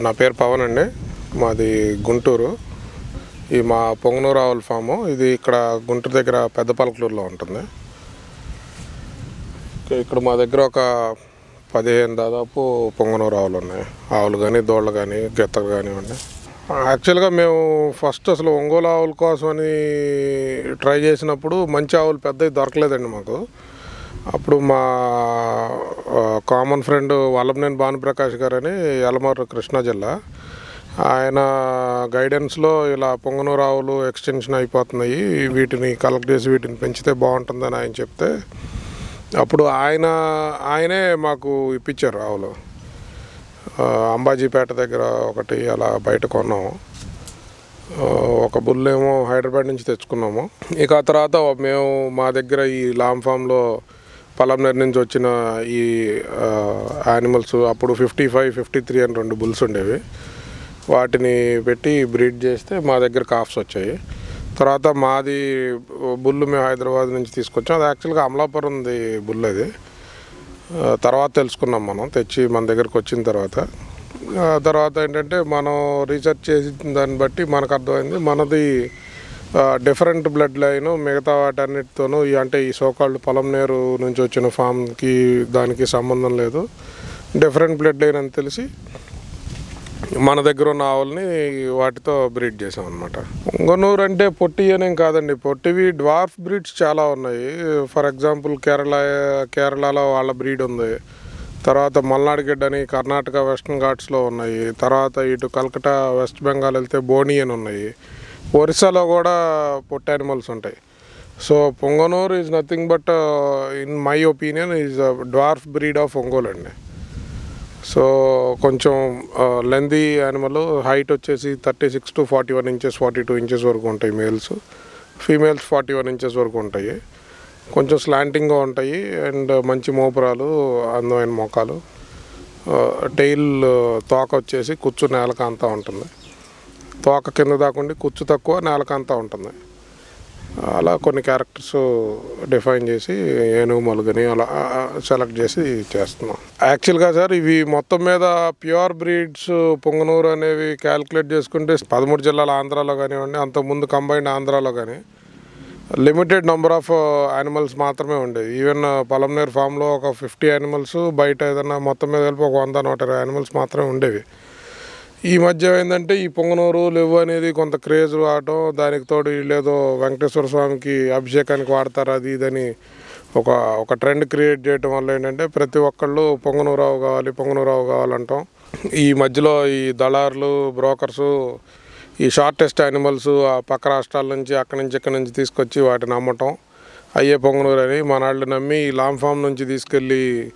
నా పేరు పవన్ అండి మాది గుంటూరు ఈ మా పొంగనూరు ఆవుల ఫాము ఇది ఇక్కడ గుంటూరు దగ్గర పెద్ద పలకలూరులో ఉంటుంది ఇక- ఇక్కడ మా దగ్గర ఒక పదిహేను దాదాపు పొంగనూరు ఆవులు ఉన్నాయి ఆవులు కానీ దోళ్ళు కానీ గెత్తలు కానివ్వండి యాక్చువల్గా మేము ఫస్ట్ అసలు ఒంగోలు ఆవుల కోసమని ట్రై చేసినప్పుడు మంచి ఆవులు పెద్దవి దొరకలేదండి మాకు అప్పుడు మా కామన్ ఫ్రెండ్ వల్లభనేని భానుప్రకాష్ గారు అని యలమూరు కృష్ణా జిల్లా ఆయన గైడెన్స్లో ఇలా పొంగనూరు ఆవులు ఎక్స్టెన్షన్ అయిపోతున్నాయి వీటిని కలెక్ట్ చేసి వీటిని పెంచితే బాగుంటుందని ఆయన చెప్తే అప్పుడు ఆయన ఆయనే మాకు ఇప్పించారు ఆవులు ఆ, అంబాజీపేట దగ్గర ఒకటి అలా బయట కొన్నాము ఆ, ఒక బుల్ ఏమో హైదరాబాద్ నుంచి తెచ్చుకున్నాము ఇక ఆ తర్వాత మేము మా దగ్గర ఈ లామ్ ఫామ్లో పలంనేరు నుంచి వచ్చిన ఈ యానిమల్స్ అప్పుడు ఫిఫ్టీ ఫైవ్ ఫిఫ్టీ త్రీ అని రెండు బుల్స్ ఉండేవి వాటిని పెట్టి బ్రీడ్ చేస్తే మా దగ్గర కాఫ్స్ వచ్చాయి తర్వాత మాది బుల్ మేము హైదరాబాద్ నుంచి తీసుకొచ్చాం అది యాక్చువల్గా అమలాపురంది బుల్ అది ఆ, తర్వాత తెలుసుకున్నాం మనం తెచ్చి మన దగ్గరకు వచ్చిన తర్వాత ఆ తర్వాత ఏంటంటే మనం రీసెర్చ్ చేసిన దాన్ని బట్టి మనకు అర్థమైంది మనది డిఫరెంట్ బ్లడ్ లైన్ మిగతా వాటన్నిటితోనూ ఈ అంటే ఈ సోకాళ్ళు పొలం నీరు నుంచి వచ్చిన ఫామ్కి దానికి సంబంధం లేదు డిఫరెంట్ బ్లడ్ లైన్ అని తెలిసి మన దగ్గర ఉన్న ఆవుల్ని వాటితో బ్రీడ్ చేసాం అనమాట ఉంగనూరు అంటే పొట్టి అనేం కాదండి పొట్టివి డ్వార్ఫ్ బ్రీడ్స్ చాలా ఉన్నాయి ఫర్ ఎగ్జాంపుల్ కేరళ కేరళలో వాళ్ళ బ్రీడ్ ఉంది తర్వాత మల్నాడు గిడ్డ అని కర్ణాటక వెస్ట్రన్ ఘాట్స్లో ఉన్నాయి తర్వాత ఇటు కల్కటా వెస్ట్ బెంగాల్ వెళ్తే బోని అని ఉన్నాయి ఒరిస్సాలో కూడా పొట్టి యానిమల్స్ ఉంటాయి so Punganur is nothing but in my opinion is dwarf breed of Ongole అండి సో కొంచెం లెందీ యానిమల్ హైట్ వచ్చేసి thirty six to forty one inches forty two inches వరకు ఉంటాయి males females forty one inches వరకు ఉంటాయి కొంచెం స్లాంటింగ్గా ఉంటాయి అండ్ మంచి మోపురాలు అందమైన మొఖాలు టైల్ తోక వచ్చేసి కుచ్చు నేలకాంతా ఉంటుంది తోక కింద దాకుండి కుచ్చు తక్కువ నేలకాంతా ఉంటుంది అలా కొన్ని క్యారెక్టర్స్ డిఫైన్ చేసి ఏనుగు మలుగని అలా సెలెక్ట్ చేసి చేస్తున్నాం యాక్చువల్గా సార్ ఇవి మొత్తం మీద ప్యూర్ బ్రీడ్స్ పొంగనూరు అనేవి క్యాలిక్యులేట్ చేసుకుంటే పదమూడు జిల్లాల ఆంధ్రాలో కానివ్వండి అంతకుముందు కంబైన్డ్ ఆంధ్రాలో కానీ లిమిటెడ్ నెంబర్ ఆఫ్ యానిమల్స్ మాత్రమే ఉండేవి ఈవెన్ పలంనేరు ఫామ్లో ఒక ఫిఫ్టీ యానిమల్స్ బయట ఏదైనా మొత్తం మీద కలిపి ఒక వంద నూట ఇరవై యానిమల్స్ మాత్రమే ఉండేవి ఈ మధ్య ఏంటంటే ఈ పొంగనూరు లెవ్వు అనేది కొంత క్రేజ్ రావటం దానికి తోడు వీళ్ళేదో వెంకటేశ్వర స్వామికి అభిషేకానికి వాడతారు అది ఇదని ఒక ఒక ట్రెండ్ క్రియేట్ చేయటం వల్ల ఏంటంటే ప్రతి ఒక్కళ్ళు పొంగనూరావు కావాలి పొంగనూరావు కావాలంటాం ఈ మధ్యలో ఈ దళారులు బ్రోకర్సు ఈ షార్టెస్ట్ యానిమల్స్ ఆ పక్క రాష్ట్రాల నుంచి అక్కడి నుంచి ఇక్కడి నుంచి తీసుకొచ్చి వాటిని అమ్మటం అయ్యే పొంగనూరు అని మనాళ్ళు నమ్మి ఈ లాంగ్ ఫామ్ నుంచి తీసుకెళ్ళి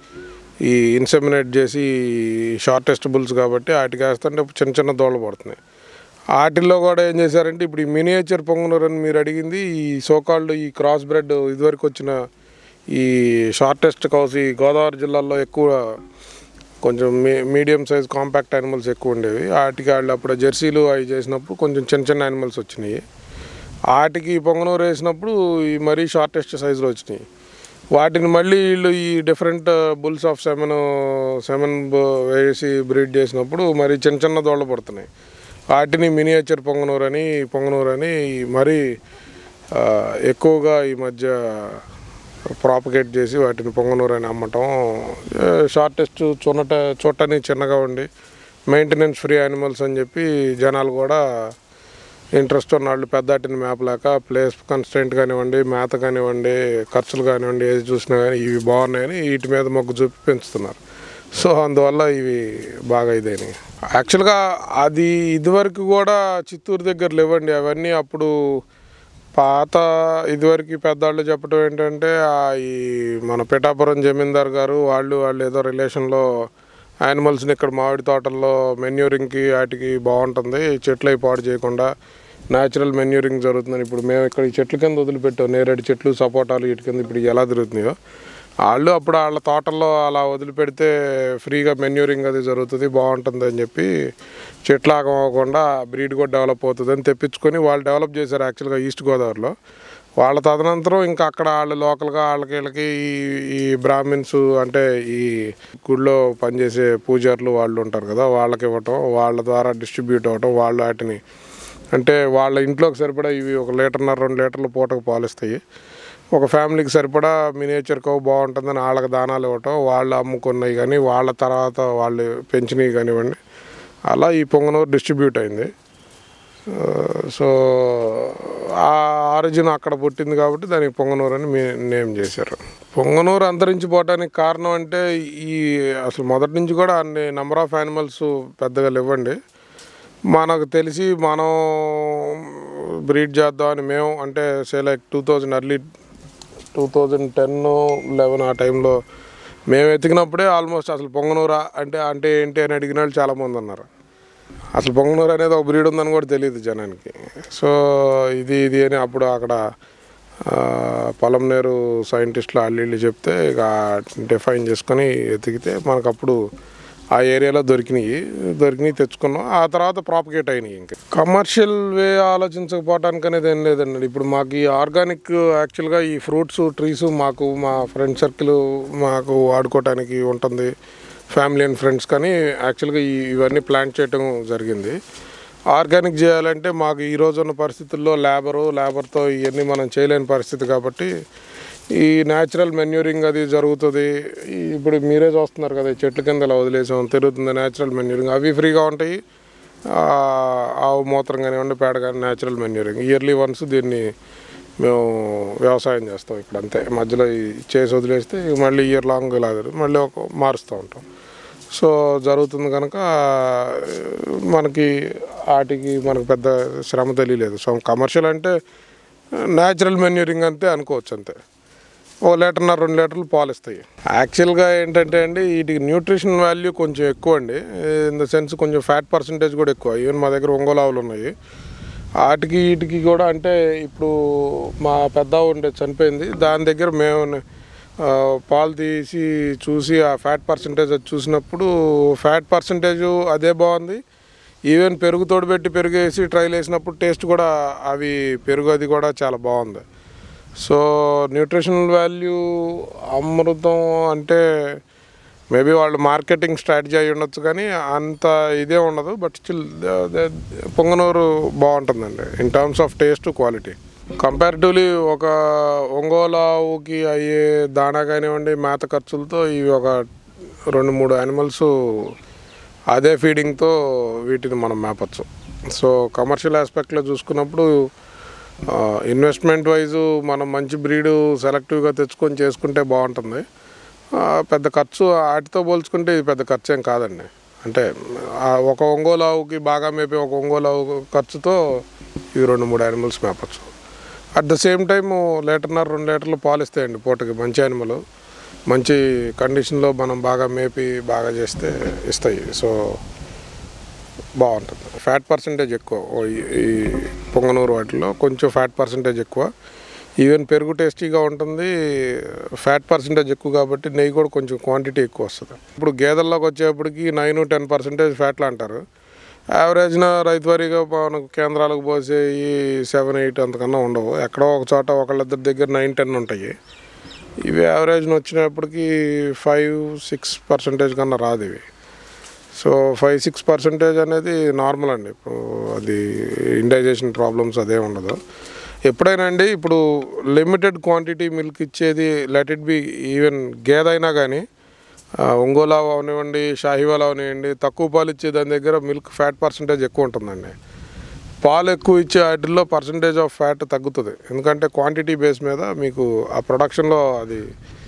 ఈ ఇన్సెమినేట్ చేసి షార్టెస్ట్ బుల్స్ కాబట్టి వాటికి వేస్తుంటే చిన్న చిన్న దోళ్ళు పడుతున్నాయి వాటిల్లో కూడా ఏం చేశారంటే ఇప్పుడు ఈ మినియేచర్ పొంగనూరు అని మీరు అడిగింది ఈ సోకాల్డ్ ఈ క్రాస్ బ్రెడ్ ఇదివరకు వచ్చిన ఈ షార్టెస్ట్ కౌస్ ఈ గోదావరి జిల్లాల్లో ఎక్కువ కొంచెం మీ మీడియం సైజ్ కాంపాక్ట్ యానిమల్స్ ఎక్కువ ఉండేవి వాటికి వాళ్ళు అప్పుడు జెర్సీలు అవి చేసినప్పుడు కొంచెం చిన్న చిన్న యానిమల్స్ వచ్చినాయి వాటికి పొంగనూరు వేసినప్పుడు ఈ మరీ షార్టెస్ట్ సైజులో వచ్చినాయి వాటిని మళ్ళీ వీళ్ళు ఈ different bulls of semen semen వేసి బ్రీడ్ చేసినప్పుడు మరి చిన్న చిన్న దోళ్ళ పడుతున్నాయి వాటిని మినియేచర్ పొంగనూరు అని పొంగనూరు అని మరీ ఆ, ఎక్కువగా ఈ మధ్య ప్రాపగేట్ చేసి వాటిని పొంగనూరు అని అమ్మటం షార్టెస్ట్ చూడట చూడటానికి చిన్నగా ఉండి మెయింటెనెన్స్ ఫ్రీ యానిమల్స్ అని చెప్పి జనాలు కూడా ఇంట్రెస్ట్ ఉన్న వాళ్ళు పెద్దాటిని మేపలేక ప్లేస్ కన్స్టెంట్ కానివ్వండి మేత కానివ్వండి ఖర్చులు కానివ్వండి ఏది చూసినా కానీ ఇవి బాగున్నాయని వీటి మీద మొగ్గు చూపి పెంచుతున్నారు సో అందువల్ల ఇవి బాగా ఇదైనాయి యాక్చువల్గా అది ఇదివరకు కూడా చిత్తూరు దగ్గర లేవండి అవన్నీ అప్పుడు పాత ఇదివరకు పెద్దవాళ్ళు చెప్పడం ఏంటంటే ఆ ఈ మన పిఠాపురం జమీందార్ గారు వాళ్ళు వాళ్ళు ఏదో రిలేషన్లో యానిమల్స్ని ఇక్కడ మామిడి తోటల్లో మెన్యూరింగ్కి వాటికి బాగుంటుంది చెట్లు అవి పాడు చేయకుండా న్యాచురల్ మెన్యూరింగ్ జరుగుతుందని ఇప్పుడు మేము ఇక్కడ ఈ చెట్ల కింద వదిలిపెట్టాం నేరేడు చెట్లు సపోటాలు వీటి కింద ఇప్పుడు ఎలా తిరుగుతున్నాయో వాళ్ళు అప్పుడు వాళ్ళ తోటల్లో అలా వదిలిపెడితే ఫ్రీగా మెన్యూరింగ్ అది జరుగుతుంది బాగుంటుంది అని చెప్పి చెట్లు ఆగమవ్వకుండా బ్రీడ్ కూడా డెవలప్ అవుతుంది అని తెప్పించుకొని వాళ్ళు డెవలప్ చేశారు యాక్చువల్గా ఈస్ట్ గోదావరిలో వాళ్ళ తదనంతరం ఇంకా అక్కడ వాళ్ళు లోకల్గా వాళ్ళకి వీళ్ళకి ఈ ఈ బ్రాహ్మిన్స్ అంటే ఈ గుడిలో పనిచేసే పూజారులు వాళ్ళు ఉంటారు కదా వాళ్ళకి ఇవ్వటం వాళ్ళ ద్వారా డిస్ట్రిబ్యూట్ అవ్వటం వాళ్ళు వాటిని అంటే వాళ్ళ ఇంట్లోకి సరిపడా ఇవి ఒక లీటర్న్నర రెండు లీటర్లు పూటకు పాలిస్తాయి ఒక ఫ్యామిలీకి సరిపడా మినేచర్ కవ్ బాగుంటుందని వాళ్ళకి దానాలు ఇవ్వటం వాళ్ళు అమ్ముకున్నవి కానీ వాళ్ళ తర్వాత వాళ్ళు పెంచినవి కానివ్వండి అలా ఈ పొంగనూరు డిస్ట్రిబ్యూట్ అయింది ఆ, సో ఆ ఆరిజిన్ అక్కడ పుట్టింది కాబట్టి దానికి పొంగనూరు అని మీ నేమ్ చేశారు పొంగనూరు అంతరించిపోవటానికి కారణం అంటే ఈ అసలు మొదటి నుంచి కూడా అన్ని నెంబర్ ఆఫ్ యానిమల్స్ పెద్దగా లేవండి మనకు తెలిసి మనం బ్రీడ్ చేద్దామని మేము అంటే say like two thousand early two thousand ten eleven ఆ టైంలో మేము ఎతికినప్పుడే ఆల్మోస్ట్ అసలు పొంగనూరా అంటే అంటే ఏంటి అని అడిగిన వాళ్ళు చాలామంది ఉన్నారు అసలు పొంగనూరు అనేది ఒక బ్రీడ్ ఉందని కూడా తెలియదు జనానికి సో ఇది ఇది అని అప్పుడు అక్కడ ఆ, పొలంనేరు సైంటిస్టులు వాళ్ళు వీళ్ళు చెప్తే ఇక డిఫైన్ చేసుకొని ఎతికితే మనకు అప్పుడు ఆ ఏరియాలో దొరికినాయి దొరికినాయి తెచ్చుకున్నాం ఆ తర్వాత ప్రాపగేట్ అయినాయి ఇంకా కమర్షియల్ వే ఆలోచించకపోవటానికి అనేది ఏం లేదండి ఇప్పుడు మాకు ఈ ఆర్గానిక్ యాక్చువల్గా ఈ ఫ్రూట్స్ ట్రీస్ మాకు మా ఫ్రెండ్ సర్కిల్ మాకు వాడుకోవటానికి ఉంటుంది ఫ్యామిలీ అండ్ ఫ్రెండ్స్ కానీ యాక్చువల్గా ఈ ఇవన్నీ ప్లాంట్ చేయటం జరిగింది ఆర్గానిక్ చేయాలంటే మాకు ఈ రోజు ఉన్న పరిస్థితుల్లో లేబరు లేబర్తో ఇవన్నీ మనం చేయలేని పరిస్థితి కాబట్టి ఈ న్యాచురల్ మెన్యూరింగ్ అది జరుగుతుంది ఈ ఇప్పుడు మీరే చూస్తున్నారు కదా ఈ చెట్ల కింద ఇలా వదిలేసాం తిరుగుతుంది న్యాచురల్ మెన్యూరింగ్ అవి ఫ్రీగా ఉంటాయి ఆ, ఆవు మూత్రం కానివ్వండి పేడ కానీ న్యాచురల్ మెన్యూరింగ్ ఇయర్లీ వన్స్ దీన్ని మేము వ్యవసాయం చేస్తాం ఇక్కడ అంతే మధ్యలో ఈ చేసి వదిలేస్తే ఇక మళ్ళీ ఇయర్ లాంగ్ ఇలా జరుగుతుంది. మళ్ళీ ఒక మారుస్తూ ఉంటాం సో జరుగుతుంది కనుక మనకి వాటికి మనకు పెద్ద శ్రమ తెలియలేదు సో కమర్షియల్ అంటే న్యాచురల్ మెన్యూరింగ్ అంతే అనుకోవచ్చు అంతే ఓ లీటర్న్నర రెండు లీటర్లు పాలు ఇస్తాయి యాక్చువల్గా ఏంటంటే అండి వీటికి న్యూట్రిషన్ వాల్యూ కొంచెం ఎక్కువ అండి ఇన్ ద సెన్స్ కొంచెం ఫ్యాట్ పర్సంటేజ్ కూడా ఎక్కువ ఈవెన్ మా దగ్గర ఒంగోలు ఆవులు ఉన్నాయి వాటికి వీటికి కూడా అంటే ఇప్పుడు మా పెద్ద ఆవు ఉండే చనిపోయింది దాని దగ్గర మేము ఆ, పాలు తీసి చూసి ఆ ఫ్యాట్ పర్సంటేజ్ అది చూసినప్పుడు ఫ్యాట్ పర్సంటేజ్ అదే బాగుంది ఈవెన్ పెరుగు తోడుపెట్టి పెరుగు వేసి ట్రైల్ వేసినప్పుడు టేస్ట్ కూడా అవి పెరుగు అది కూడా చాలా బాగుంది సో న్యూట్రిషనల్ వాల్యూ అమృతం అంటే మేబీ వాళ్ళు మార్కెటింగ్ స్ట్రాటజీ అయి ఉండొచ్చు కానీ అంత ఇదే ఉండదు బట్ స్టిల్ పొంగనూరు బాగుంటుందండి in terms of taste quality comparatively ఒక ఒంగోలు ఆవుకి అయ్యే దాణా కానివ్వండి మేత ఖర్చులతో ఇవి ఒక రెండు మూడు యానిమల్స్ అదే ఫీడింగ్తో వీటిని మనం మేపచ్చు సో కమర్షియల్ ఆస్పెక్ట్లో చూసుకున్నప్పుడు ఇన్వెస్ట్మెంట్ వైజు మనం మంచి బ్రీడు సెలెక్టివ్గా తెచ్చుకొని చేసుకుంటే బాగుంటుంది ఆ, పెద్ద ఖర్చు వాటితో పోల్చుకుంటే ఇది పెద్ద ఖర్చు ఏం కాదండి అంటే ఆ ఒక ఒంగోలు ఆవుకి బాగా మేపే ఒక ఒంగోలు ఆవు ఖర్చుతో ఇవి రెండు మూడు యానిమల్స్ మేపచ్చు అట్ ద సేమ్ టైం లీటర్న్నర రెండు లీటర్లు పాలు ఇస్తాయండి పూటకి మంచి యానిమల్ మంచి కండిషన్లో మనం బాగా మేపి బాగా చేస్తే ఇస్తాయి సో బాగుంటుంది ఫ్యాట్ పర్సంటేజ్ ఎక్కువ ఓ ఈ- ఈ పొంగనూరు వాటిలో కొంచెం ఫ్యాట్ పర్సంటేజ్ ఎక్కువ ఈవెన్ పెరుగు టేస్టీగా ఉంటుంది ఫ్యాట్ పర్సంటేజ్ ఎక్కువ కాబట్టి నెయ్యి కూడా కొంచెం క్వాంటిటీ ఎక్కువ వస్తుంది ఇప్పుడు గేదెల్లోకి వచ్చేప్పటికి నైన్ టెన్ పర్సెంటేజ్ ఫ్యాట్లు అంటారు యావరేజ్న రైతు వారీగా మనకు కేంద్రాలకు పోసే ఈ సెవెన్ ఎయిట్ అంతకన్నా ఉండవు ఎక్కడో ఒక చోట ఒకళ్ళిద్దరి దగ్గర నైన్ టెన్ ఉంటాయి ఇవి యావరేజ్న వచ్చినప్పటికి ఫైవ్ సిక్స్ పర్సెంటేజ్ కన్నా రాదు ఇవి సో ఫైవ్ సిక్స్ పర్సెంటేజ్ అనేది నార్మల్ అండి ఇప్పుడు అది ఇండైజేషన్ ప్రాబ్లమ్స్ అదే ఉండదు ఎప్పుడైనా అండి ఇప్పుడు లిమిటెడ్ క్వాంటిటీ మిల్క్ ఇచ్చేది లెట్ ఇట్ బి ఈవెన్ గేదైనా కానీ ఒంగోలా అవనివ్వండి షాహివాల్ అవనివ్వండి తక్కువ పాలు ఇచ్చే దాని దగ్గర మిల్క్ ఫ్యాట్ పర్సంటేజ్ ఎక్కువ ఉంటుందండి పాలు ఎక్కువ ఇచ్చే వాటిల్లో పర్సంటేజ్ ఆఫ్ ఫ్యాట్ తగ్గుతుంది ఎందుకంటే క్వాంటిటీ బేస్ మీద మీకు ఆ ప్రొడక్షన్లో అది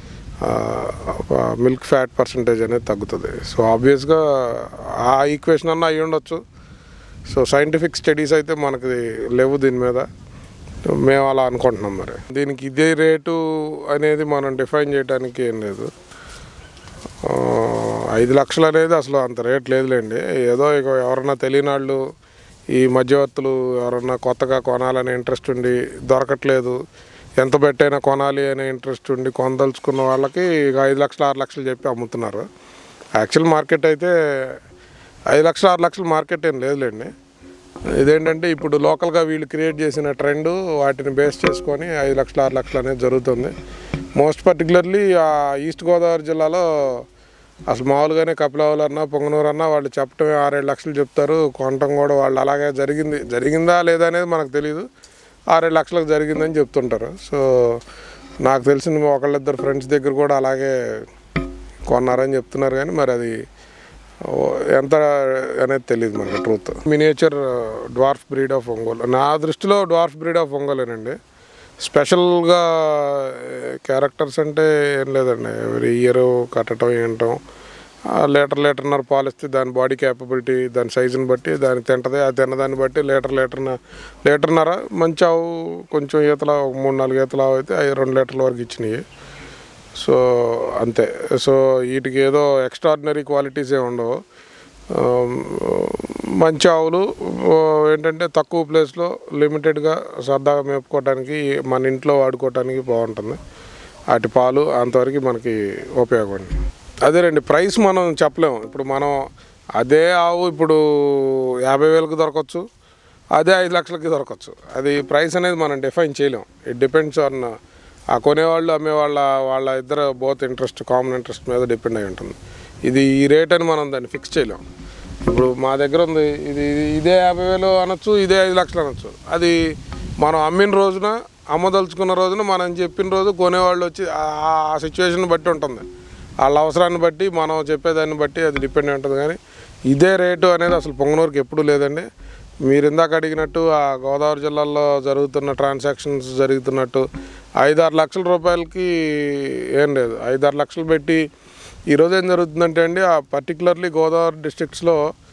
మిల్క్ ఫ్యాట్ పర్సంటేజ్ అనేది తగ్గుతుంది సో ఆబ్వియస్గా ఆ ఈక్వేషన్ అన్న అయి ఉండొచ్చు సో సైంటిఫిక్ స్టడీస్ అయితే మనకి లేవు దీని మీద మేము అలా అనుకుంటున్నాం మరి దీనికి ఇదే రేటు అనేది మనం డిఫైన్ చేయడానికి ఏం లేదు ఆ, ఐదు లక్షలు అనేది అసలు అంత రేట్ లేదులేండి ఏదో ఇక ఎవరన్నా తెలియని వాళ్ళు ఈ మధ్యవర్తులు ఎవరన్నా కొత్తగా కొనాలనే ఇంట్రెస్ట్ ఉండి దొరకట్లేదు ఎంత పెట్టైనా కొనాలి అనే ఇంట్రెస్ట్ ఉండి కొనదలుచుకున్న వాళ్ళకి ఇక ఐదు లక్షలు ఆరు లక్షలు చెప్పి అమ్ముతున్నారు యాక్చువల్ మార్కెట్ అయితే ఐదు లక్షలు ఆరు లక్షలు మార్కెట్ ఏం లేదులేండి ఇదేంటంటే ఇప్పుడు లోకల్గా వీళ్ళు క్రియేట్ చేసిన ట్రెండ్ వాటిని బేస్ చేసుకొని ఐదు లక్షలు ఆరు లక్షలు అనేది జరుగుతుంది మోస్ట్ పర్టికులర్లీ ఆ ఈస్ట్ గోదావరి జిల్లాలో అసలు మామూలుగానే కపిలావులు అన్నా పొంగనూరు అన్నా వాళ్ళు చెప్పటమే ఆరేడు లక్షలు చెప్తారు కొనటం కూడా వాళ్ళు అలాగే జరిగింది జరిగిందా లేదా అనేది మనకు తెలియదు ఆరేడు లక్షలకు జరిగిందని చెప్తుంటారు సో నాకు తెలిసిన ఒకళ్ళిద్దరు ఫ్రెండ్స్ దగ్గర కూడా అలాగే కొన్నారని చెప్తున్నారు కానీ మరి అది ఓ, ఎంత అనేది తెలియదు మనకి truth miniature dwarf breed of Ongole నా దృష్టిలో డ్వార్ఫ్ బ్రీడ్ ఆఫ్ ఒంగోలేనండి స్పెషల్గా క్యారెక్టర్స్ అంటే ఏం లేదండి ఎవరి ఇయర్ కట్టడం ఏంటం లీటర్ లీటర్న్నర పాలు ఇస్తే దాని బాడీ క్యాపబిలిటీ దాని సైజుని బట్టి దాన్ని తింటది ఆ తిన్నదాన్ని బట్టి లీటర్ లీటర్న లీటర్న్నర మంచి ఆవు కొంచెం ఈతల ఒక మూడు నాలుగు ఈతల ఆవు అయితే అవి రెండు లీటర్ల వరకు ఇచ్చినాయి సో అంతే సో వీటికి ఏదో ఎక్స్ట్రాడినరీ క్వాలిటీస్ ఏ ఉండవు ఆ, మంచి ఆవులు ఆ, ఏంటంటే తక్కువ ప్లేస్లో లిమిటెడ్గా సరదాగా మేపుకోవడానికి మన ఇంట్లో వాడుకోవడానికి బాగుంటుంది వాటి పాలు అంతవరకు మనకి ఉపయోగం అదేనండి ప్రైస్ మనం చెప్పలేము ఇప్పుడు మనం అదే ఆవు ఇప్పుడు యాభై వేలకు దొరకవచ్చు అదే ఐదు లక్షలకి దొరకవచ్చు అది ప్రైస్ అనేది మనం డిఫైన్ చేయలేం ఇట్ డిపెండ్స్ ఆన్ ఆ కొనేవాళ్ళు అమ్మేవాళ్ళ వాళ్ళ ఇద్దరు బోత్ ఇంట్రెస్ట్ కామన్ ఇంట్రెస్ట్ మీద డిపెండ్ అయి ఉంటుంది ఇది ఈ రేట్ అని మనం దాన్ని ఫిక్స్ చేయలేం ఇప్పుడు మా దగ్గర ఉంది ఇది ఇది- ఇదే యాభై వేలు అనొచ్చు ఇదే ఐదు లక్షలు అనొచ్చు అది మనం అమ్మిన రోజున అమ్మదలుచుకున్న రోజున మనం చెప్పిన రోజు కొనేవాళ్ళు వచ్చి ఆ- ఆ సిచ్యువేషన్ బట్టి ఉంటుంది వాళ్ళ అవసరాన్ని బట్టి మనం చెప్పేదాన్ని బట్టి అది డిపెండ్ అయి ఉంటుంది కానీ ఇదే రేటు అనేది అసలు పొంగనూరుకి ఎప్పుడూ లేదండి మీరు ఇందాక అడిగినట్టు ఆ గోదావరి జిల్లాలో జరుగుతున్న ట్రాన్సాక్షన్స్ జరుగుతున్నట్టు ఐదారు లక్షల రూపాయలకి ఏం లేదు ఐదారు లక్షలు పెట్టి ఈరోజు ఏం జరుగుతుందంటే అండి ఆ పర్టికులర్లీ గోదావరి డిస్ట్రిక్ట్స్లో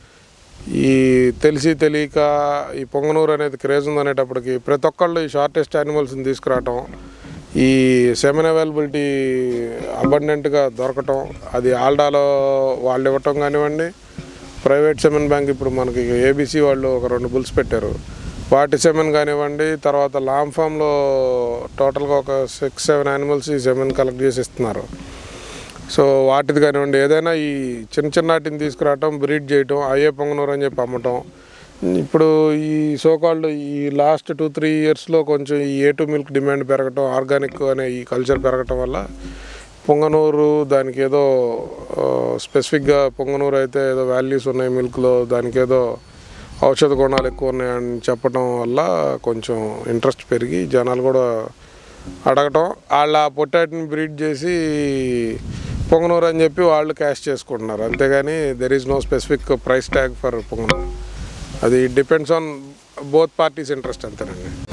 ఈ తెలిసి తెలియక ఈ పొంగనూరు అనేది క్రేజ్ ఉందనేటప్పటికి ప్రతి ఒక్కళ్ళు ఈ షార్టెస్ట్ యానిమల్స్ని తీసుకురావటం ఈ సెమెన్ అవైలబిలిటీ అబండెంట్గా దొరకటం అది ఆల్డాలో వాళ్ళు ఇవ్వటం కానివ్వండి ప్రైవేట్ సెమెన్ బ్యాంక్ ఇప్పుడు మనకి ఏబీసీ వాళ్ళు ఒక రెండు బుల్స్ పెట్టారు వాటి సెమెన్ కానివ్వండి తర్వాత లాంగ్ ఫామ్లో టోటల్గా ఒక సిక్స్ సెవెన్ యానిమల్స్ ఈ సెమెన్ కలెక్ట్ చేసి ఇస్తున్నారు సో వాటిది కానివ్వండి ఏదైనా ఈ చిన్న చిన్న వాటిని తీసుకురావటం బ్రీడ్ చేయటం అయ్యే పొంగనూరు అని చెప్పి అమ్మటం ఇప్పుడు ఈ సోకాల్డ్ ఈ లాస్ట్ టూ త్రీ ఇయర్స్లో కొంచెం ఈ ఏ టూ మిల్క్ డిమాండ్ పెరగటం ఆర్గానిక్ అనే ఈ కల్చర్ పెరగటం వల్ల పొంగనూరు దానికి ఏదో స్పెసిఫిక్గా పొంగనూరు అయితే ఏదో వాల్యూస్ ఉన్నాయి మిల్క్లో దానికి ఏదో ఔషధ గుణాలు ఎక్కువ ఉన్నాయని చెప్పడం వల్ల కొంచెం ఇంట్రెస్ట్ పెరిగి జనాలు కూడా అడగటం వాళ్ళ పొటాటిని బ్రీడ్ చేసి పొంగనూరు అని చెప్పి వాళ్ళు క్యాష్ చేసుకుంటున్నారు అంతేగాని there is no specific price tag for Punganur అది depends on both parties interest అంతేనండి